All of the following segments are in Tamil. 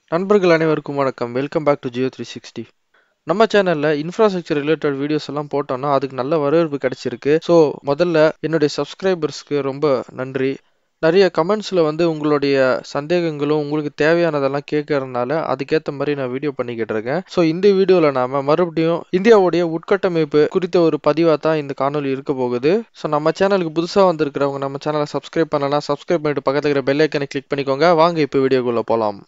நண்பர்கள் அனைவருக்கும் வணக்கம் welcome back to Jio three sixty நம்ம சேனல்ல இன்ஃப்ராஸ்ட்ரக்சர் ரிலேட்டட் வீடியோஸ் எல்லாம் போட்டோம்னா அதுக்கு நல்ல வரவேற்பு கிடைச்சிருக்கு ஸோ முதல்ல என்னுடைய சப்ஸ்கிரைபர்ஸ்க்கு ரொம்ப நன்றி நிறைய கமெண்ட்ஸில் வந்து உங்களுடைய சந்தேகங்களும் உங்களுக்கு தேவையானதெல்லாம் கேட்கறதுனால அதுக்கேற்ற மாதிரி நான் வீடியோ பண்ணிக்கிட்டு இருக்கேன் ஸோ இந்த வீடியோவில் நாம் மறுபடியும் இந்தியாவுடைய உட்கட்டமைப்பு குறித்த ஒரு பதிவாக தான் இந்த காணொலி இருக்க போகுது ஸோ நம்ம சேனலுக்கு புதுசாக வந்திருக்கிறவங்க நம்ம சேனலை சப்ஸ்கிரைப் பண்ணலாம் சப்ஸ்கிரைப் பண்ணிட்டு பக்கத்தில் இருக்கிற பெல் ஐக்கனை கிளிக் பண்ணிக்கோங்க வாங்க இப்போ வீடியோக்குள்ளே போகலாம்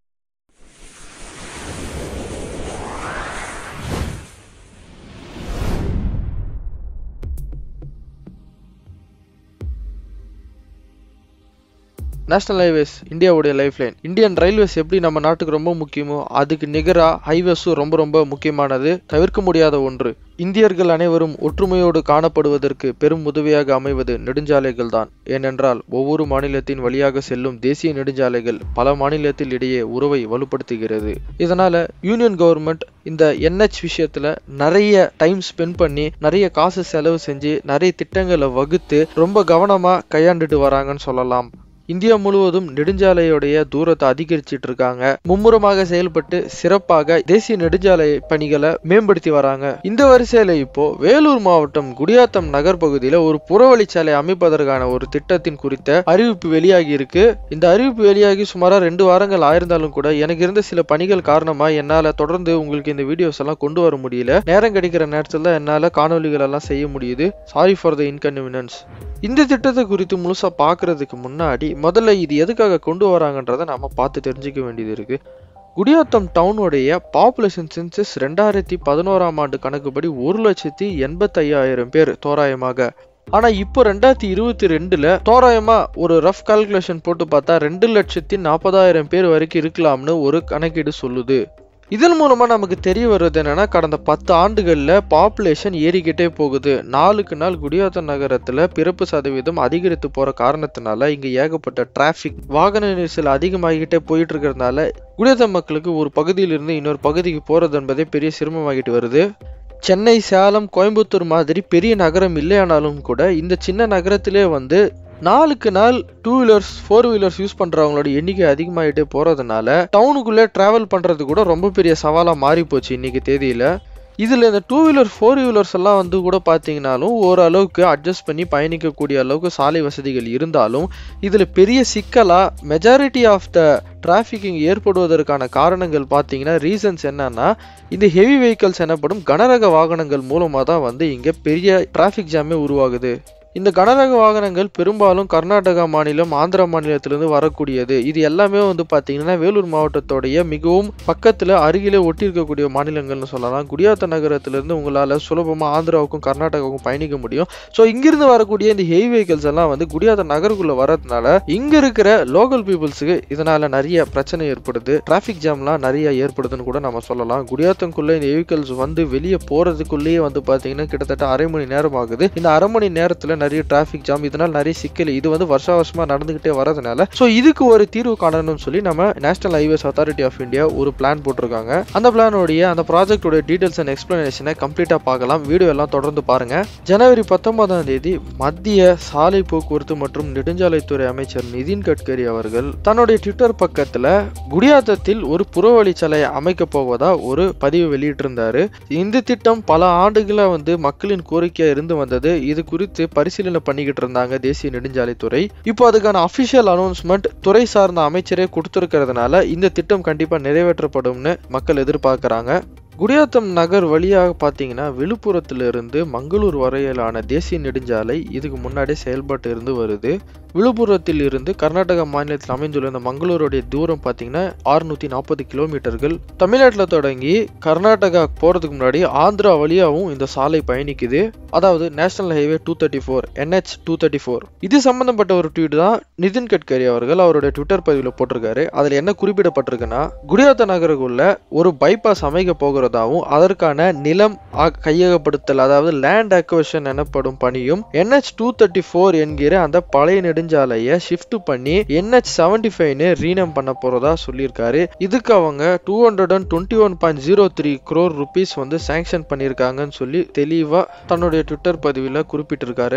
நேஷனல் ஹைவேஸ் இந்தியாவுடைய லைஃப் லைன் இந்தியன் ரயில்வேஸ் எப்படி நம்ம நாட்டுக்கு ரொம்ப முக்கியமோ அதுக்கு நிகராக ஹைவேஸும் ரொம்ப ரொம்ப முக்கியமானது தவிர்க்க முடியாத ஒன்று இந்தியர்கள் அனைவரும் ஒற்றுமையோடு காணப்படுவதற்கு பெரும் உதவியாக அமைவது நெடுஞ்சாலைகள் தான் ஏனென்றால் ஒவ்வொரு மாநிலத்தின் வழியாக செல்லும் தேசிய நெடுஞ்சாலைகள் பல மாநிலத்தில் இடையே உறவை வலுப்படுத்துகிறது இதனால யூனியன் கவர்மெண்ட் இந்த என்ஹெச் விஷயத்துல நிறைய டைம் ஸ்பெண்ட் பண்ணி நிறைய காசு செலவு செஞ்சு நிறைய திட்டங்களை வகுத்து ரொம்ப கவனமா கையாண்டுட்டு வராங்கன்னு சொல்லலாம் இந்தியா முழுவதும் நெடுஞ்சாலையுடைய தூரத்தை அதிகரிச்சிட்டு இருக்காங்க மும்முரமாக செயல்பட்டு சிறப்பாக தேசிய நெடுஞ்சாலை பணிகளை மேம்படுத்தி வராங்க இந்த வரிசையில இப்போ வேலூர் மாவட்டம் குடியாத்தம் நகர் பகுதியில ஒரு புறவழிச்சாலை அமைப்பதற்கான ஒரு திட்டத்தின் குறித்த அறிவிப்பு வெளியாகி இருக்கு இந்த அறிவிப்பு வெளியாகி சுமாரா ரெண்டு வாரங்கள் ஆயிருந்தாலும் கூட எனக்கு இருந்த சில பணிகள் காரணமா என்னால தொடர்ந்து உங்களுக்கு இந்த வீடியோஸ் எல்லாம் கொண்டு வர முடியல நேரம் கிடைக்கிற நேரத்துல என்னால காணொலிகள் எல்லாம் செய்ய முடியுது சாரி ஃபார் த இன்கன்வீனியன்ஸ் இந்த திட்டத்தை குறித்து முழுசா பாக்குறதுக்கு முன்னாடி முதல்ல இது எதுக்காக கொண்டு வராங்கன்றதை நாம பார்த்து தெரிஞ்சுக்க வேண்டியது இருக்கு குடியாத்தம் டவுனுடைய பாப்புலேஷன் சென்சஸ் ரெண்டாயிரத்தி பதினோராம் ஆண்டு கணக்குப்படி ஒரு லட்சத்தி எண்பத்தையாயிரம் பேர் தோராயமாக ஆனா இப்போ ரெண்டாயிரத்தி இருபத்தி ரெண்டுல தோராயமா ஒரு ரஃப் கால்குலேஷன் போட்டு பார்த்தா ரெண்டு லட்சத்தி நாற்பதாயிரம் பேர் வரைக்கும் இருக்கலாம்னு ஒரு கணக்கீடு சொல்லுது இதன் மூலமா நமக்கு தெரிய வர்றது என்னன்னா கடந்த பத்து ஆண்டுகள்ல பாப்புலேஷன் ஏறிக்கிட்டே போகுது நாளுக்கு நாள் குடியாத்தம் நகரத்துல பிறப்பு சதவீதம் அதிகரித்து போற காரணத்தினால இங்க ஏகப்பட்ட டிராபிக் வாகன நெரிசல் அதிகமாகிக்கிட்டே போயிட்டு இருக்கிறதுனால குடியாத்தம் மக்களுக்கு ஒரு பகுதியிலிருந்து இன்னொரு பகுதிக்கு போறது என்பதே பெரிய சிரமமாகிட்டு வருது சென்னை சேலம் கோயம்புத்தூர் மாதிரி பெரிய நகரம் இல்லையானாலும் கூட இந்த சின்ன நகரத்திலே வந்து நாளுக்கு நாள் two wheelers four wheelers use பண்றவங்களோட எண்ணிக்கை அதிகமாகிட்டே போறதுனால டவுனுக்குள்ளே டிராவல் பண்றது கூட ரொம்ப பெரிய சவாலா மாறி போச்சு இன்னைக்கு தேதியில இதுல இந்த டூ வீலர் ஃபோர் வீலர்ஸ் எல்லாம் வந்து கூட பாத்தீங்கன்னாலும் ஓரளவுக்கு அட்ஜஸ்ட் பண்ணி பயணிக்கக்கூடிய அளவுக்கு சாலை வசதிகள் இருந்தாலும் இதுல பெரிய சிக்கலா மெஜாரிட்டி ஆஃப் த டிராஃபிக்கிங் ஏற்படுவதற்கான காரணங்கள் பார்த்தீங்கன்னா ரீசன்ஸ் என்னன்னா இந்த ஹெவி வெஹிக்கல்ஸ் எனப்படும் கனரக வாகனங்கள் மூலமாக தான் வந்து இங்கே பெரிய டிராஃபிக் ஜாமே உருவாகுது இந்த கனரக வாகனங்கள் பெரும்பாலும் கர்நாடகா மாநிலம் ஆந்திரா மாநிலத்திலிருந்து வரக்கூடியது இது எல்லாமே வந்து பார்த்தீங்கன்னா வேலூர் மாவட்டத்தோடைய மிகவும் பக்கத்தில் அருகிலே ஒட்டி இருக்கக்கூடிய மாநிலங்கள்னு சொல்லலாம் குடியாத்த நகரத்திலிருந்து உங்களால் சுலபமாக ஆந்திராவுக்கும் கர்நாடகாவுக்கும் பயணிக்க முடியும் ஸோ இங்கிருந்து வரக்கூடிய இந்த ஹெவி வெஹிக்கல்ஸ் எல்லாம் வந்து குடியாத்த நகருக்குள்ள வரதுனால இங்க இருக்கிற லோக்கல் பீப்புள்ஸுக்கு இதனால நிறைய பிரச்சனை ஏற்படுது டிராஃபிக் ஜாம்லாம் நிறைய ஏற்படுதுன்னு கூட நம்ம சொல்லலாம் குடியாத்தங்குள்ள இந்த வெஹிக்கல்ஸ் வந்து வெளியே போறதுக்குள்ளேயே வந்து பார்த்தீங்கன்னா கிட்டத்தட்ட அரை மணி நேரம் ஆகுது இந்த அரை மணி நேரத்தில் நிறைய டிராஃபிக் ஜாம் இதனால் நிறைய சிக்கல் இது வந்து வருஷ வருஷமா நடந்துகிட்டே வரதுனால ஸோ இதுக்கு ஒரு தீர்வு காணணும்னு சொல்லி நம்ம national highways authority of India ஒரு பிளான் போட்டிருக்காங்க அந்த பிளானோடைய அந்த ப்ராஜெக்டோட டீடைல்ஸ் அண்ட் எக்ஸ்பிளனேஷனை கம்ப்ளீட்டா பார்க்கலாம் வீடியோ எல்லாம் தொடர்ந்து பாருங்க ஜனவரி பத்தொன்பதாம் தேதி மத்திய சாலை போக்குவரத்து மற்றும் நெடுஞ்சாலைத்துறை அமைச்சர் நிதின் கட்கரி அவர்கள் தன்னுடைய ட்விட்டர் பக்கத்துல குடியாத்தத்தில் ஒரு புறவழிச்சாலை அமைக்க போவதா ஒரு பதிவு வெளியிட்டிருந்தாரு இந்த திட்டம் பல ஆண்டுகளா வந்து மக்களின் கோரிக்கையா இருந்து வந்தது இது குறித்து பரிசீலனை பண்ணிக்கிட்டு இருந்தாங்க தேசிய நெடுஞ்சாலைத்துறை இப்போ அதுக்கான அபிஷியல் அனௌன்ஸ்மெண்ட் துறை சார்ந்த அமைச்சரே கொடுத்துருக்கிறதுனால இந்த திட்டம் கண்டிப்பா நிறைவேற்றப்படும்னு மக்கள் எதிர்பார்க்கறாங்க குடியாத்தம் நகர் வழியாக பார்த்தீங்கன்னா விழுப்புரத்திலிருந்து மங்களூர் வரையிலான தேசிய நெடுஞ்சாலை இதுக்கு முன்னாடி செயல்பாட்டு இருந்து வருது விழுப்புரத்தில் இருந்து கர்நாடகா மாநிலத்தில் அமைந்துள்ள இந்த மங்களூருடைய தூரம் பார்த்தீங்கன்னா ஆறுநூத்தி நாற்பது கிலோமீட்டர்கள் தமிழ்நாட்டில் தொடங்கி கர்நாடகா போறதுக்கு முன்னாடி ஆந்திரா வழியாகவும் இந்த சாலை பயணிக்குது அதாவது national highway two thirty four NH two thirty four இது சம்பந்தப்பட்ட ஒரு ட்வீட் தான் நிதின் கட்கரி அவர்கள் அவருடைய ட்விட்டர் பதிவில் போட்டிருக்காரு அதில் என்ன குறிப்பிடப்பட்டிருக்குன்னா குடியாத்த நகருக்குள்ள ஒரு பைபாஸ் அமைக்க போகிறதாவும் அதற்கான நிலம் கையகப்படுத்தல் அதாவது லேண்ட் அக்வஷன் எனப்படும் பணியும் என்ஹெச் டூ தேர்ட்டி ஃபோர் என்கிற அந்த பழைய நெடுஞ்சாலையை ஷிஃப்ட் பண்ணி என்ஹெச் செவன்டி ஃபைவ்னு ரீநேம் பண்ண போறதா சொல்லியிருக்காரு இதுக்கு அவங்க two hundred and twenty one point zero three crore rupees வந்து சாங்ஷன் பண்ணியிருக்காங்கன்னு சொல்லி தெளிவா தன்னுடைய ட்விட்டர் பதிவில் குறிப்பிட்டிருக்காரு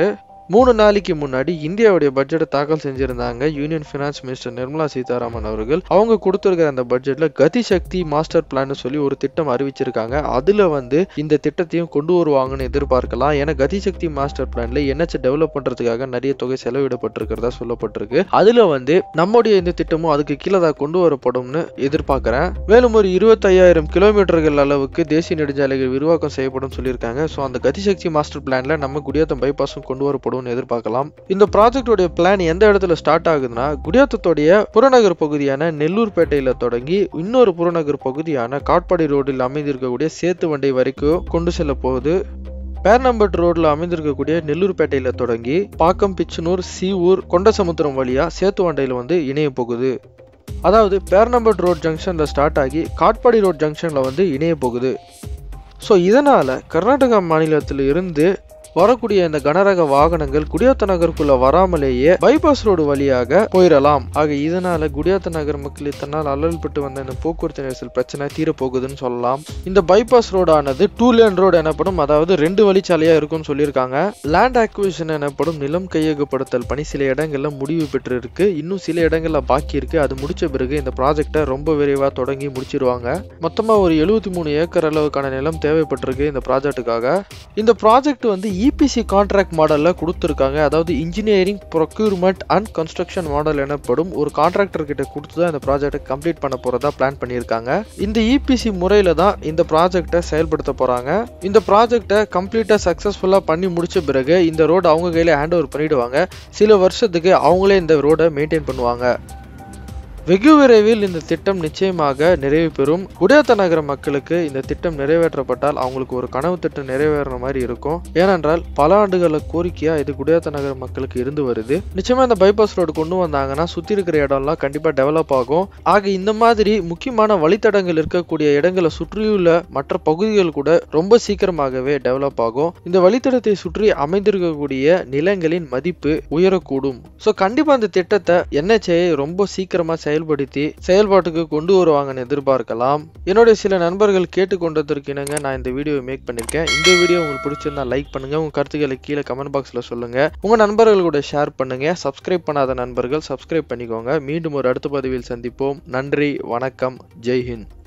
மூணு நாளைக்கு முன்னாடி இந்தியாவுடைய பட்ஜெட்டை தாக்கல் செஞ்சிருந்தாங்க union finance minister Nirmala Sitharaman அவர்கள் அவங்க கொடுத்திருக்கிற அந்த பட்ஜெட்ல கதி சக்தி மாஸ்டர் பிளான் சொல்லி ஒரு திட்டம் அறிவிச்சிருக்காங்க அதுல வந்து இந்த திட்டத்தையும் கொண்டு வருவாங்கன்னு எதிர்பார்க்கலாம் ஏன்னா கதி சக்தி மாஸ்டர் பிளான்ல என்ஹெச் டெவலப் பண்றதுக்காக நிறைய தொகை செலவிடப்பட்டிருக்கிறதா சொல்லப்பட்டிருக்கு அதுல வந்து நம்முடைய இந்த திட்டமும் அதுக்கு கீழே தான் கொண்டு வரப்படும்னு எதிர்பார்க்கிறேன் மேலும் ஒரு இருபத்தையாயிரம் கிலோமீட்டர்கள் அளவுக்கு தேசிய நெடுஞ்சாலைகள் விரிவாக்கம் செய்யப்படும் சொல்லியிருக்காங்க ஸோ அந்த கதிசக்தி மாஸ்டர் பிளான்ல நம்ம குடியாத்தம் பைபாஸும் கொண்டு வரப்படும்னு எதிர்பார்க்கலாம் இந்த ப்ராஜெக்டோடைய பிளான் எந்த இடத்துல ஸ்டார்ட் ஆகுதுன்னா குடியாத்தத்துடைய புறநகர் பகுதியான நெல்லூர்பேட்டையில தொடங்கி இன்னொரு புறநகர் பகுதியான காட்பாடி ரோடில் அமைந்திருக்கக்கூடிய சேத்து வண்டை வரைக்கும் கொண்டு செல்ல போகுது பேர்னம்பட் ரோட்ல அமைந்திருக்கக்கூடிய நெல்லூர்பேட்டையில தொடங்கி பாக்கம் பிச்சனூர் சீவூர் கொண்டசமுத்திரம் வழியா சேத்துவண்டையில வந்து இணைய போகுது அதாவது பேர்னம்பட் ரோட் ஜங்ஷன்ல ஸ்டார்ட் ஆகி காட்பாடி ரோட் ஜங்ஷன்ல வந்து இணைய போகுது ஸோ இதனால கர்நாடகா மாநிலத்தில் இருந்து வரக்கூடிய இந்த கனரக வாகனங்கள் குடியாத்த நகருக்குள்ள வராமலேயே பைபாஸ் ரோடு வழியாக போயிடலாம் ஆக இதனால குடியாத்த நகர் மக்கள் இத்தனை நாள் அல்லல்பட்டு வந்த இந்த போக்குவரத்து நெரிசல் பிரச்சனை தீரப்போகுதுன்னு சொல்லலாம் இந்த பைபாஸ் ரோடானது டூ லேன் ரோடு எனப்படும் அதாவது ரெண்டு வழிச்சாலையா இருக்கும்னு சொல்லியிருக்காங்க லேண்ட் அக்விசிஷன் எனப்படும் நிலம் கையகப்படுத்தல் பணி சில இடங்கள்ல முடிவு பெற்று இருக்கு இன்னும் சில இடங்கள்ல பாக்கி இருக்கு அது முடிச்ச பிறகு இந்த ப்ராஜெக்டை ரொம்ப விரைவா தொடங்கி முடிச்சிருவாங்க மொத்தமா ஒரு எழுபத்தி மூணு ஏக்கர் அளவுக்கான நிலம் தேவைப்பட்டிருக்கு இந்த ப்ராஜெக்ட்டுக்காக இந்த ப்ராஜெக்ட் வந்து இபிசி கான்ட்ராக்ட் மாடல்ல கொடுத்துருக்காங்க அதாவது engineering procurement and construction model எனப்படும் ஒரு கான்ட்ராக்டர் கிட்ட கொடுத்து தான் இந்த ப்ராஜெக்டை கம்ப்ளீட் பண்ண போறதா பிளான் பண்ணியிருக்காங்க இந்த இபிசி முறையில தான் இந்த ப்ராஜெக்டை செயல்படுத்த போறாங்க இந்த ப்ராஜெக்டை கம்ப்ளீட்டா சக்சஸ்ஃபுல்லா பண்ணி முடிச்ச பிறகு இந்த ரோடு அவங்க கையில ஹேண்ட் ஓவர் பண்ணிடுவாங்க சில வருஷத்துக்கு அவங்களே இந்த ரோடை மெயின்டைன் பண்ணுவாங்க வெகு விரைவில் இந்த திட்டம் நிச்சயமாக நிறைவு பெறும் குடியாத்த நகர மக்களுக்கு இந்த திட்டம் நிறைவேற்றப்பட்டால் அவங்களுக்கு ஒரு கனவு திட்டம் நிறைவேற மாதிரி இருக்கும் ஏனென்றால் பல ஆண்டுகள கோரிக்கையா இது குடியாத்த நகர மக்களுக்கு இருந்து வருது நிச்சயமா இந்த பைபாஸ் ரோடு கொண்டு வந்தாங்கன்னா சுத்தி இருக்கிற இடம்லாம் கண்டிப்பா டெவலப் ஆகும் ஆக இந்த மாதிரி முக்கியமான வழித்தடங்கள் இருக்கக்கூடிய இடங்களை சுற்றியுள்ள மற்ற பகுதிகள் கூட ரொம்ப சீக்கிரமாகவே டெவலப் ஆகும் இந்த வழித்தடத்தை சுற்றி அமைந்திருக்கக்கூடிய நிலங்களின் மதிப்பு உயரக்கூடும் ஸோ கண்டிப்பா இந்த திட்டத்தை என்ஹெச்ஐ ரொம்ப சீக்கிரமா செயல்படுத்தி செயல்பாட்டுக்கு கொண்டு வருவாங்கன்னு எதிர்பார்க்கலாம் என்னுடைய சில நண்பர்கள் கேட்டுக்கொண்டதற்கு இணங்க நான் இந்த வீடியோவை மேக் பண்ணிருக்கேன் இந்த வீடியோ உங்களுக்கு பிடிச்சிருந்தா லைக் பண்ணுங்க உங்க கருத்துக்களை கீழே கமெண்ட் பாக்ஸ்ல சொல்லுங்க உங்க நண்பர்கள் கூட ஷேர் பண்ணுங்க சப்ஸ்கிரைப் பண்ணாத நண்பர்கள் சப்ஸ்கிரைப் பண்ணிக்கோங்க மீண்டும் ஒரு அடுத்த பதிவில் சந்திப்போம் நன்றி வணக்கம் ஜெய் ஹிந்த்